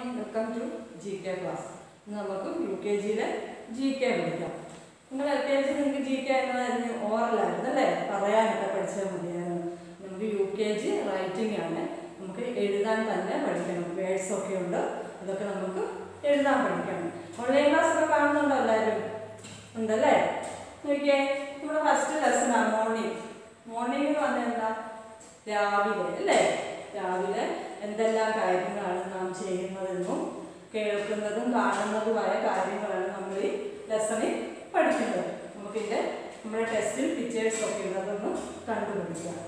welcome to G K class ഇന്ന് നമുക്ക് U K ജിയിലെ ജി കെ പഠിക്കാം നിങ്ങൾ എൽ കെ ജി നിങ്ങൾക്ക് ജി കെ എന്നതായിരുന്നു ഓറലായിരുന്നു അല്ലേ പറയാനൊക്കെ പഠിച്ചാൽ മതിയായിരുന്നു നമുക്ക് യു കെ ജി റൈറ്റിംഗ് ആണ് നമുക്ക് എഴുതാൻ തന്നെ പഠിക്കണം വേർഡ്സ് ഒക്കെ ഉണ്ട് അതൊക്കെ നമുക്ക് എഴുതാൻ പഠിക്കണം ഓൺലൈൻ ക്ലാസ് ഒക്കെ കാണുന്നുണ്ടോ എല്ലാവരും ഉണ്ടല്ലേ നോക്കിയേ നമ്മുടെ ഫസ്റ്റ് ലെസൺ ആണ് മോർണിംഗ് മോർണിംഗ് എന്ന് പറഞ്ഞാൽ എന്താ രാവിലെ അല്ലേ രാവിലെ എന്തെല്ലാം കാര്യങ്ങളാണ് നാം ചെയ്യുന്നതെന്നും കേൾക്കുന്നതും കാണുന്നതുമായ കാര്യങ്ങളാണ് നമ്മൾ ഈ ലെസണിൽ പഠിക്കുന്നത് നമുക്കിതിൻ്റെ നമ്മുടെ ടെസ്റ്റിൽ പിക്ചേഴ്സ് ഒക്കെ ഉണ്ട് അതൊന്ന് കണ്ടുപിടിക്കാം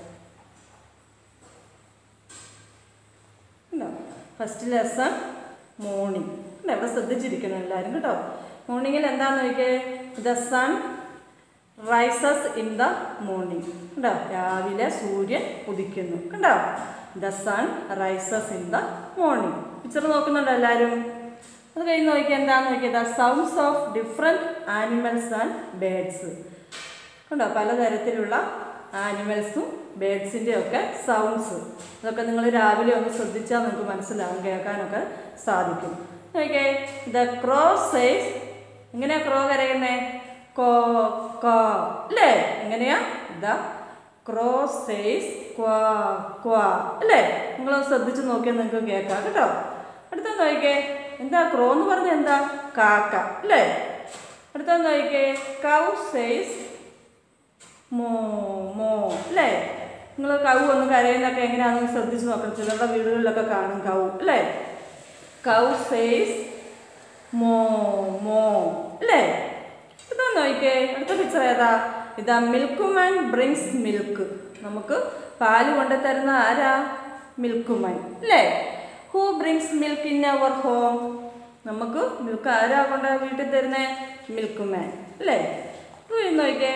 ഫസ്റ്റ് ലെസൺ മോർണിംഗ് ഇവിടെ ശ്രദ്ധിച്ചിരിക്കണം എല്ലാവരും കേട്ടോ മോർണിംഗിൽ എന്താണെന്ന് നോക്കിയേ the sun rises in the morning കണ്ടോ രാവിലെ സൂര്യൻ ഉദിക്കുന്നു കണ്ടോ the sun rises in the morning picture നോക്കുന്നുണ്ടോ എല്ലാവരും അത് കഴിഞ്ഞ് നോക്കിയാൽ എന്താണെന്ന് നോക്കിയാൽ the sounds of different animals and birds കണ്ടോ പലതരത്തിലുള്ള ആനിമൽസും ബേഡ്സിൻ്റെ ഒക്കെ സൗണ്ട്സ് ഇതൊക്കെ നിങ്ങൾ രാവിലെ ഒന്ന് ശ്രദ്ധിച്ചാൽ നിങ്ങൾക്ക് മനസ്സിലാവും കേൾക്കാനൊക്കെ സാധിക്കും ഓക്കെ ദ ക്രോ സൈസ് എങ്ങനെയാ ക്രോ കരയുന്നേ കോ കോ അല്ലേ എങ്ങനെയാ ദ ക്രോ സൈസ് ക്വാ ക്വാ അല്ലേ നിങ്ങൾ ശ്രദ്ധിച്ച് നോക്കിയാൽ നിങ്ങൾക്ക് കേൾക്കാം കേട്ടോ അടുത്ത നോക്കിക്കേ എന്താ ക്രോ എന്ന് പറഞ്ഞാൽ എന്താ കാക്ക അല്ലേ അടുത്ത നോക്കിക്കേ കൗ സൈസ് മോ മോ അല്ലേ നിങ്ങൾ കൗ ഒന്ന് കരയുന്നൊക്കെ എങ്ങനെയാണെന്ന് ശ്രദ്ധിച്ച് നോക്കണം ചിലരുടെ വീടുകളിലൊക്കെ കാണും കൗ അല്ലേ കൗ സേസ് മോ മോ അല്ലേ ഇതാ നോക്കിക്കേ അടുത്ത പിക്ചർ ഏതാ ഇതാ മിൽക്ക് മാൻ ബ്രിങ്സ് മിൽക്ക് നമുക്ക് പാല് കൊണ്ട് തരുന്ന ആരാ മിൽക്ക് മാൻ അല്ലേ who brings milk in our home നമുക്ക് മിൽക്ക് ആരാ കൊണ്ട് വീട്ടിൽ തരുന്നേ മിൽക്ക് മാൻ അല്ലേ ഇത് നോക്കിക്കേ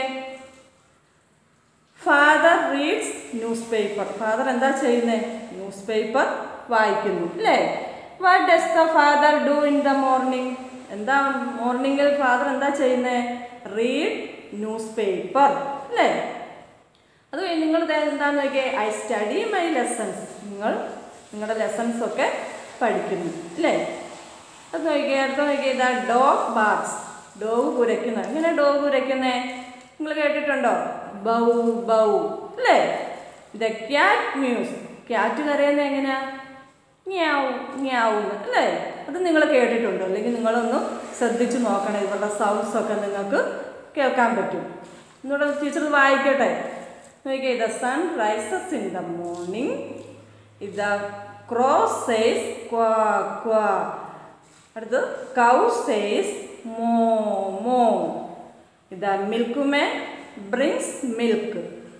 father reads newspaper father എന്താ ചെയ്യുന്നത് ന്യൂസ് പേപ്പർ വായിക്കുന്നു അല്ലേ what does the father do in the morning എന്താ മോർണിംഗിൽ ഫാദർ എന്താ ചെയ്യുന്നത് റീഡ് ന്യൂസ് പേപ്പർ അല്ലേ അത് കഴിഞ്ഞ് നിങ്ങൾ ദേ എന്താന്ന് നോക്കിയേ ഐ സ്റ്റഡി മൈ ലെസൺസ് നിങ്ങൾ നിങ്ങളുടെ ലെസൺസ് ഒക്കെ പഠിക്കുന്നു അല്ലേ അത് നോക്കിയേ അടുത്ത നോക്കിയേ ഇതാ ഡോഗ് ബാർസ് ഡോഗ് കുരയ്ക്കുന്നത് എങ്ങനെ ഡോഗ് കുരയ്ക്കുന്നേ നിങ്ങൾ കേട്ടിട്ടുണ്ടോ ബൗ ബൗ അല്ലേ ദ ക്യാറ്റ് മ്യൂസ് ക്യാറ്റ് കരയുന്നത് എങ്ങനെയാ ങ്യാവ് ങ്യാവ് അല്ലേ അത് നിങ്ങൾ കേട്ടിട്ടുണ്ടോ അല്ലെങ്കിൽ നിങ്ങളൊന്ന് ശ്രദ്ധിച്ച് നോക്കണം ഇവരുടെ സൗണ്ട്സ് ഒക്കെ നിങ്ങൾക്ക് കേൾക്കാൻ പറ്റും എന്നോട് ടീച്ചർ വായിക്കട്ടെ നോക്കിയേ the sun rises in the morning ഇത് ക്രോ സേസ് ക്വാ ക്വാ അടുത്ത് കൗ സേസ് മോ മോ ഇത് milkman brings milk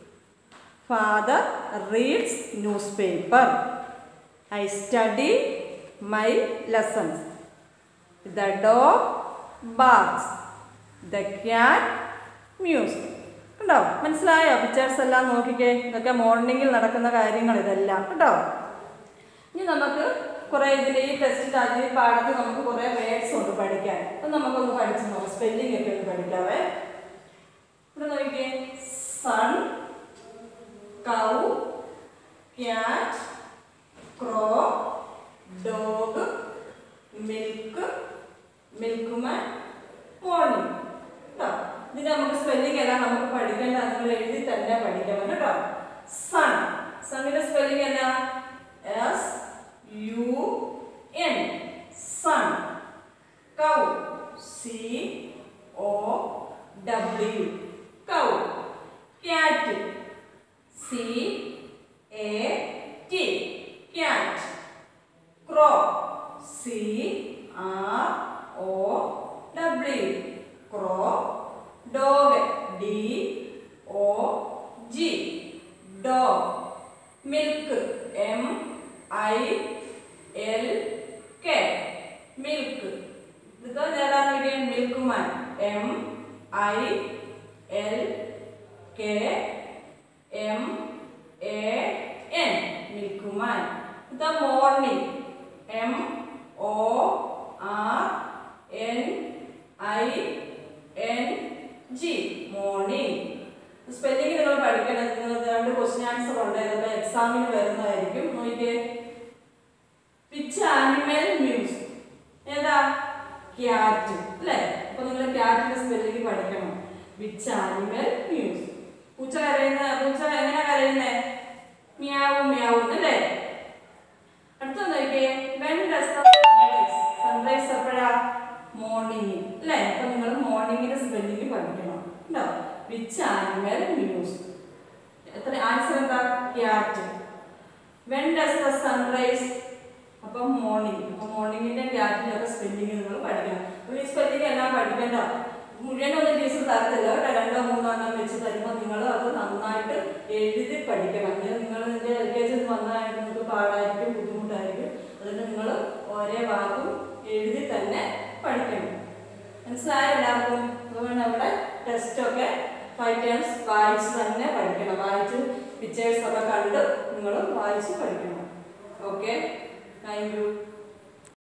father reads newspaper I study my lessons the dog barks the cat mews കേട്ടോ മനസ്സിലായോ പിക്ചേഴ്സ് എല്ലാം നോക്കിക്കേ ഇതൊക്കെ മോർണിംഗിൽ നടക്കുന്ന കാര്യങ്ങൾ ഇതെല്ലാം കേട്ടോ ഇനി നമുക്ക് കുറേ ഇതിൽ ഈ ടെസ്റ്റിൻ്റെ അതിൽ പാടത്ത് നമുക്ക് കുറേ വേർഡ്സ് ഉണ്ട് പഠിക്കാൻ അത് നമുക്കൊന്ന് പഠിച്ച് നോക്കാം സ്പെല്ലിംഗ് ഒക്കെ ഒന്ന് പഠിക്കാവേ ഇവിടെ നോക്കിക്കേ sun cow cat crow dog milk milkman morning കേട്ടോ ഇതിന് നമുക്ക് സ്പെല്ലിംഗ് എല്ലാം നമുക്ക് പഠിക്കേണ്ട നിങ്ങൾ എഴുതി തന്നെ പഠിക്കണം കേട്ടോ സൺ സണ്ണിന്റെ സ്പെല്ലിംഗ് എന്നാ S U N sun cow C O W cow cat C A T cat crow C R O W crow dog D O G dog milk M I L K milk ഇത് ഏതാണ് milkman M I L K M A N milkman ഇത് morning M O R N I N G morning spelling നിങ്ങൾ പഠിക്കണം നിങ്ങൾ രണ്ട് question answer ഉണ്ട് ഇതൊക്കെ എക്സാമിന് വരുന്നതായിരിക്കും നോക്കിയേ വിച്ച് ആനിമൽ മ്യൂസ് ക്യാറ്റ് അല്ലേ അപ്പൊ നിങ്ങൾ ക്യാറ്റിന്റെ സ്പെല്ലിംഗ് പഠിക്കണം വിച്ച് ആനിമൽ മ്യൂസ് പൂച്ച കരയുന്ന പൂച്ച എങ്ങനെ കരയുന്നേ മ്യാവും മ്യാവും അല്ലേ അടുത്ത നോക്കിയേ വെൻ ഡസ് സൺറൈസ് സൺറൈസ് എപ്പോഴാ മോർണിംഗ് അല്ലേ അപ്പൊ നിങ്ങൾ മോർണിംഗിന്റെ സ്പെല്ലിംഗ് പഠിക്കണം ഉണ്ടോ വിച്ച് ആനിമൽ മ്യൂസ് എത്ര ആൻസർ എന്താ cat when does the sunrise അപ്പം മോർണിംഗ് അപ്പം മോർണിംഗിന്റെ ക്യാറ്റിന്റെ ഒക്കെ സ്പെല്ലിംഗ് നിങ്ങൾ പഠിക്കണം അപ്പോൾ ഈ സ്പെല്ലിംഗ് എല്ലാം പഠിക്കണ്ട മുഴുവനൊന്നും ടീച്ചർ തരത്തില്ല കേട്ടോ രണ്ടോ മൂന്നോ എണ്ണം വെച്ച് തരുമ്പോൾ നിങ്ങൾ അത് നന്നായിട്ട് എഴുതി പഠിക്കണം അങ്ങനെ നിങ്ങൾ ഇതിൻ്റെ എൽ കെ ജിയിൽ വന്നായിട്ട് നിങ്ങൾക്ക് പാടായിരിക്കും ബുദ്ധിമുട്ടായിരിക്കും അതുകൊണ്ട് നിങ്ങൾ ഒരേ വാക്കും എഴുതി തന്നെ പഠിക്കണം മനസ്സിലായ എല്ലാവർക്കും അതുകൊണ്ട് നമ്മുടെ ടെസ്റ്റൊക്കെ ഫൈവ് ടൈംസ് വായിച്ച് തന്നെ പഠിക്കണം വായിച്ച് പിക്ചേഴ്സ് ഒക്കെ കണ്ട് നിങ്ങൾ വായിച്ച് പഠിക്കണം ഓക്കെ താങ്ക് യു